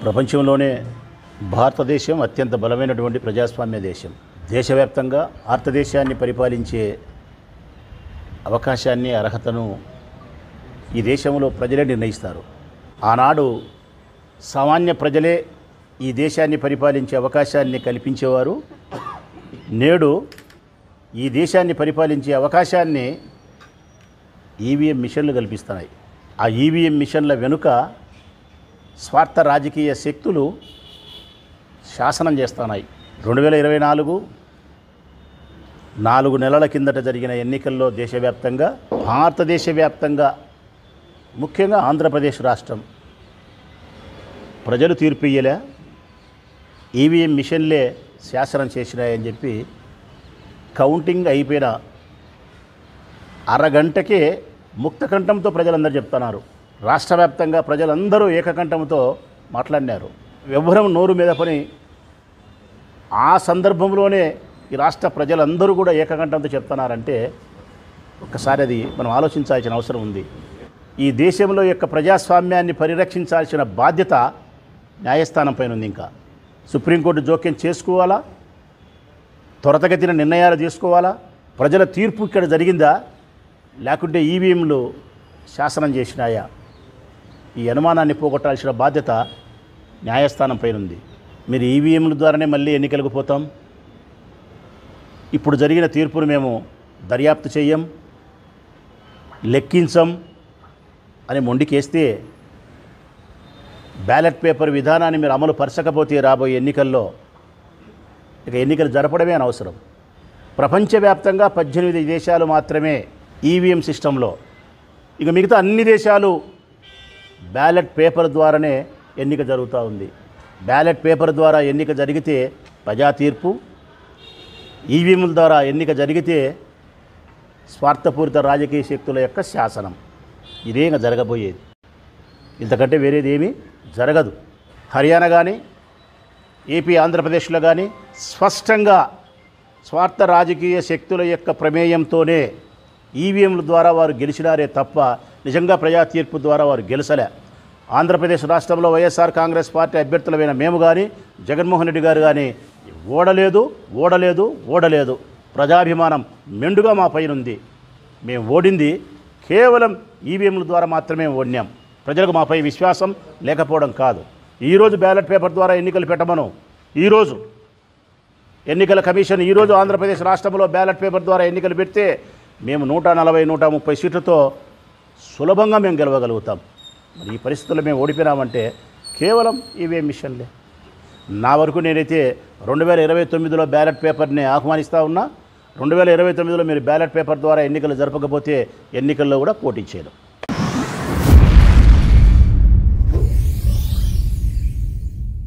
ప్రపంచంలోనే భారతదేశం అత్యంత బలమైనటువంటి ప్రజాస్వామ్య దేశం దేశవ్యాప్తంగా భారతదేశాన్ని పరిపాలించే అవకాశాన్ని అర్హతను ఈ దేశంలో ప్రజలే నిర్ణయిస్తారు ఆనాడు సామాన్య ప్రజలే ఈ దేశాన్ని పరిపాలించే అవకాశాన్ని కల్పించేవారు నేడు ఈ దేశాన్ని పరిపాలించే అవకాశాన్ని ఈవీఎం మిషన్లు కల్పిస్తున్నాయి ఆ ఈవీఎం మిషన్ల వెనుక స్వార్థ రాజకీయ శక్తులు శాసనం చేస్తున్నాయి రెండు వేల ఇరవై నాలుగు నాలుగు నెలల కిందట జరిగిన ఎన్నికల్లో దేశవ్యాప్తంగా భారతదేశ వ్యాప్తంగా ముఖ్యంగా ఆంధ్రప్రదేశ్ రాష్ట్రం ప్రజలు తీర్పు ఇయ్యలే ఈవీఎం మిషన్లే శాసనం చేసినాయని చెప్పి కౌంటింగ్ అయిపోయిన అరగంటకే ముక్తకంఠంతో ప్రజలందరూ చెప్తున్నారు రాష్ట్ర వ్యాప్తంగా ప్రజలందరూ ఏకకంఠంతో మాట్లాడినారు వ్యవహారం నోరు మీద పని ఆ సందర్భంలోనే ఈ రాష్ట్ర ప్రజలందరూ కూడా ఏకకంఠంతో చెప్తున్నారంటే ఒక్కసారి అది మనం ఆలోచించాల్సిన అవసరం ఉంది ఈ దేశంలో యొక్క ప్రజాస్వామ్యాన్ని పరిరక్షించాల్సిన బాధ్యత న్యాయస్థానం పైన ఉంది ఇంకా సుప్రీంకోర్టు జోక్యం చేసుకోవాలా త్వరతగతిన నిర్ణయాలు తీసుకోవాలా ప్రజల తీర్పు ఇక్కడ జరిగిందా లేకుంటే ఈవీఎంలు శాసనం చేసినాయా ఈ అనుమానాన్ని పోగొట్టాల్సిన బాధ్యత న్యాయస్థానం పైన ఉంది మీరు ఈవీఎంల ద్వారానే మళ్ళీ ఎన్నికలకు పోతాం ఇప్పుడు జరిగిన తీర్పును మేము దర్యాప్తు చెయ్యం లెక్కించం అని మొండికేస్తే బ్యాలెట్ పేపర్ విధానాన్ని మీరు అమలు పరచకపోతే రాబోయే ఎన్నికల్లో ఇక ఎన్నికలు జరపడమే అనవసరం ప్రపంచవ్యాప్తంగా పద్దెనిమిది దేశాలు మాత్రమే ఈవీఎం సిస్టంలో ఇక మిగతా అన్ని దేశాలు బ్యాలెట్ పేపర్ ద్వారానే ఎన్నిక జరుగుతూ ఉంది బ్యాలెట్ పేపర్ ద్వారా ఎన్నిక జరిగితే ప్రజా తీర్పు ఈవీఎంల ద్వారా ఎన్నిక జరిగితే స్వార్థపూరిత రాజకీయ శక్తుల యొక్క శాసనం ఇదే ఇంకా జరగబోయేది ఇంతకంటే వేరేది ఏమీ జరగదు హర్యానా కానీ ఏపీ ఆంధ్రప్రదేశ్లో కానీ స్పష్టంగా స్వార్థ రాజకీయ శక్తుల యొక్క ప్రమేయంతోనే ఈవీఎంల ద్వారా వారు గెలిచినారే తప్ప నిజంగా ప్రజా తీర్పు ద్వారా వారు గెలిచలే ఆంధ్రప్రదేశ్ రాష్ట్రంలో వైఎస్ఆర్ కాంగ్రెస్ పార్టీ అభ్యర్థులమైన మేము కానీ జగన్మోహన్ రెడ్డి గారు కానీ ఓడలేదు ఓడలేదు ఓడలేదు ప్రజాభిమానం మెండుగా మా పైన ఉంది మేము ఓడింది కేవలం ఈవీఎంల ద్వారా మాత్రమే ఓడినాం ప్రజలకు మాపై విశ్వాసం లేకపోవడం కాదు ఈరోజు బ్యాలెట్ పేపర్ ద్వారా ఎన్నికలు పెట్టమను ఈరోజు ఎన్నికల కమిషన్ ఈరోజు ఆంధ్రప్రదేశ్ రాష్ట్రంలో బ్యాలెట్ పేపర్ ద్వారా ఎన్నికలు పెడితే మేము నూట నలభై నూట ముప్పై సీట్లతో సులభంగా మేము గెలవగలుగుతాం మరి ఈ పరిస్థితుల్లో మేము ఓడిపోయినామంటే కేవలం ఈవీఎం మిషన్లే నా వరకు నేనైతే రెండు వేల ఇరవై తొమ్మిదిలో బ్యాలెట్ పేపర్ని ఆహ్వానిస్తూ ఉన్నా రెండు వేల ఇరవై తొమ్మిదిలో మీరు బ్యాలెట్ పేపర్ ద్వారా ఎన్నికలు జరపకపోతే ఎన్నికల్లో కూడా పోటీ చేయడం